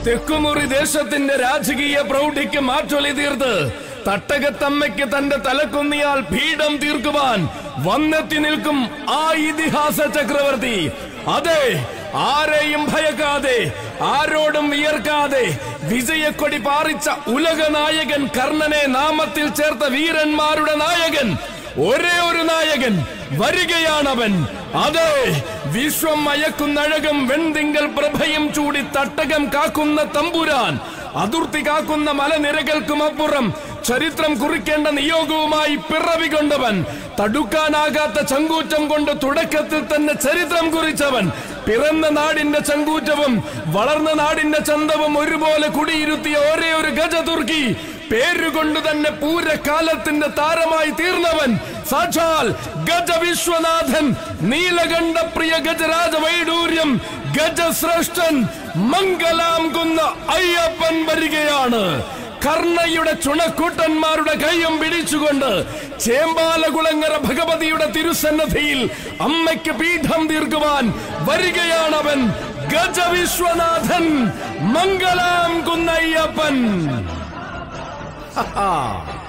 തെക്കുമുറി ദേശത്തിന്റെ രാജകീയ പ്രൗഢിക്ക് മാറ്റൊലി തീർത്ത് തട്ടകത്തമ്മയ്ക്ക് തന്റെ തലക്കുന്നിയാൽ പീഠം തീർക്കുവാൻ വന്നെത്തി നിൽക്കും ആ ഇതിഹാസ ചക്രവർത്തി അതെ ആരെയും ഭയക്കാതെ ആരോടും വിയർക്കാതെ വിജയക്കൊടി പാറിച്ച ഉലക നായകൻ കർണനെ നാമത്തിൽ ചേർത്ത വീരന്മാരുടെ നായകൻ ഒരേ ഒരു നായകൻ വരികയാണവൻ അതെ വിശ്വം മയക്കുന്നഴകം വെൺതിങ്കൽ പ്രഭയും ചൂടി തട്ടകം കാക്കുന്ന തമ്പുരാൻ അതിർത്തി കാക്കുന്ന മലനിരകൾക്കുമപ്പുറം ചരിത്രം കുറിക്കേണ്ട നിയോഗവുമായി പിറവി കൊണ്ടവൻ തടുക്കാനാകാത്ത ചങ്കൂറ്റം കൊണ്ട് തുടക്കത്തിൽ തന്നെ ചരിത്രം കുറിച്ചവൻ പിറന്ന നാടിന്റെ ചങ്കൂറ്റവും വളർന്ന നാടിന്റെ ചന്തവും ഒരുപോലെ കുടിയിരുത്തിയ ഒരേ ഒരു ഗജതുർക്കി പേരുകൊണ്ട് തന്നെ പൂരകാലത്തിന്റെ താരമായി തീർന്നവൻ സാക്ഷാൽ ഗജ വിശ്വനാഥൻ നീലകണ്ഠ പ്രിയ ഗജരാജ വൈഡൂര്യം ഗജശ്രേഷ്ഠൻ മംഗലാം കുന്ന അയ്യപ്പൻ വരികയാണ് കർണയുടെ ചുണക്കൂട്ടന്മാരുടെ കൈയും പിടിച്ചുകൊണ്ട് ചേമ്പാലകുളങ്ങര ഭഗവതിയുടെ തിരുസന്നധിയിൽ അമ്മയ്ക്ക് പീഠം തീർക്കുവാൻ വരികയാണവൻ ഗജവിശ്വനാഥൻ മംഗലാം കുന്നയ്യപ്പൻ